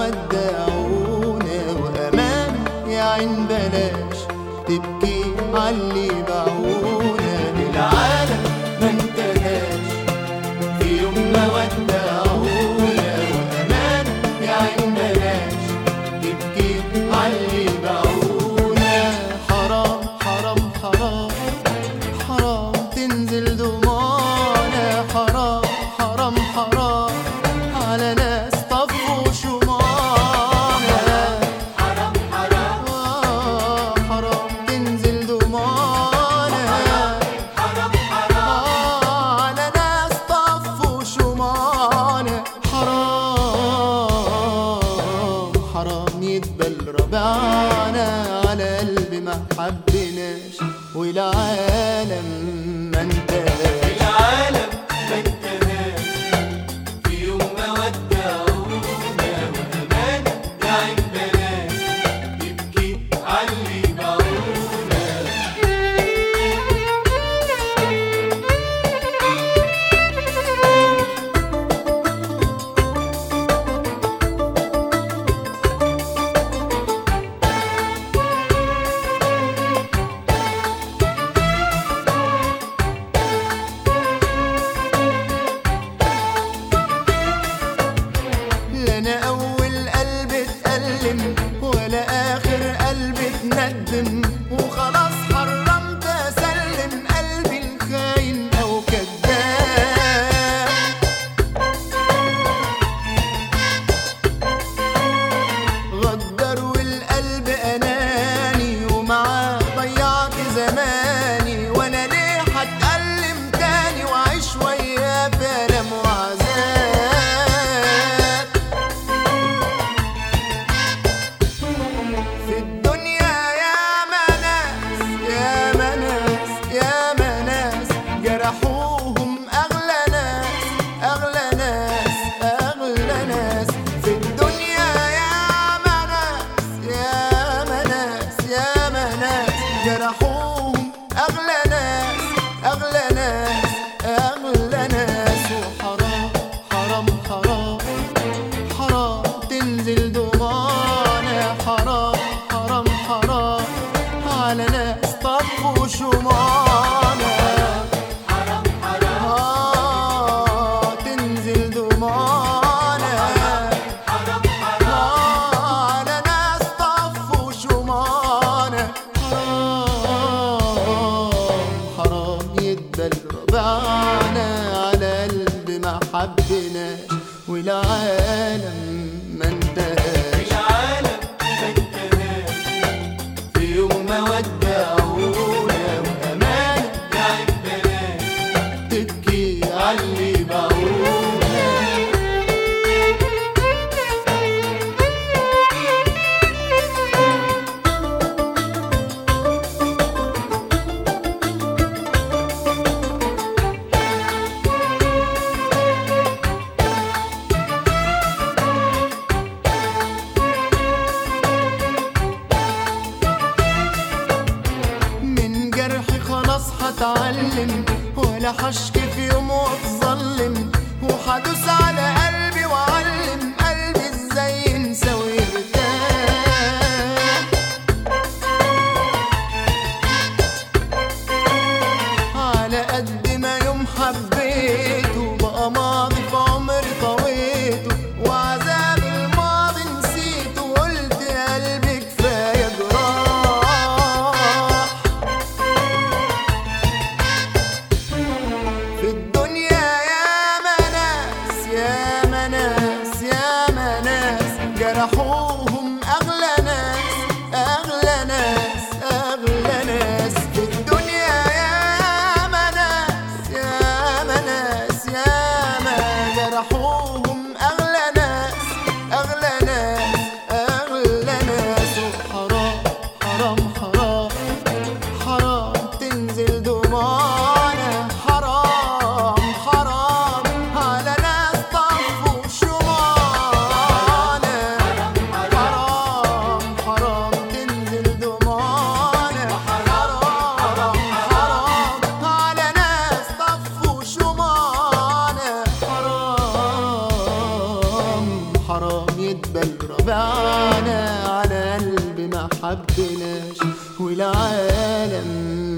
ودعونا وأمان يا عين بلاش تبكي عاللي باعونا العالم ما انتهاش في يوم ما ودعونا وأمان يا عين بلاش تبكي عاللي باعونا حرام حرام حرام حرام تنزل دموعنا حرام حرام حرام على ناس طفوا شمعنا حرام حرام حرام تنزل دموعنا حرام حرام على ناس طفوا شمعنا حرام حرام يدبل ربعنا على قلب ما حبناش والعالم ما انتهاش العالم ما انتهاش في يوم ما ودعونا وأمانة يا عين بلاش تبكي عاللي باعونا لا انا اول قلب اتألم ولا اخر قلب اتندم وخلاص حرمت اسلم قلبي الخاين او كذاب غدر والقلب اناني ومعاه ضيعت زماني وانا ليه هتألم تاني واعيش وياه في الم وعذاب في الدنيا يا مناس يا مناس يا مناس جرحوهم أغلى ناس أغلى ناس أغلى ناس في الدنيا يا مناس يا مناس يا مناس جرحوهم أغلى ناس أغلى ناس أغلى ناس وحرام حرام حرام حرام تنزل دموعنا حرام حرام حرام على ناس طفوا شمعنا حرام حرام آه تنزل دموعنا حرام حرام آه على ناس طفوا شمعنا حرام حرام يدبل ربعنا على قلب ما حبناش والعالم ما انتهاش العالم ما انتهاش في يوم ما ودعونا وأمانة يا عين بلاش تبكي عاللي باعونا من جرحي خلاص هتعلم ولا حشكي في يوم واتظلم وحدوس على قلبي وعلم قلبي ازاي ينسى ويرتاح على قد ما يوم حبيته بقى ماضي في عمري طويته وعذاب الماضي نسيته وقلت يا قلبي كفايه جراح في الدنيا يا مناس يا مناس يا مناس جرحوهم أغلى ناس أغلى ناس أغلى ناس في الدنيا يا مناس يا مناس يا ما جرحوهم أغلى ناس أغلى ناس أغلى ناس وحرام حرام حرام حرام تنزل دموعنا حرام حرام على ناس طفوا شمعنا حرام ندبل ربعنا على قلب ما حبناش والعالم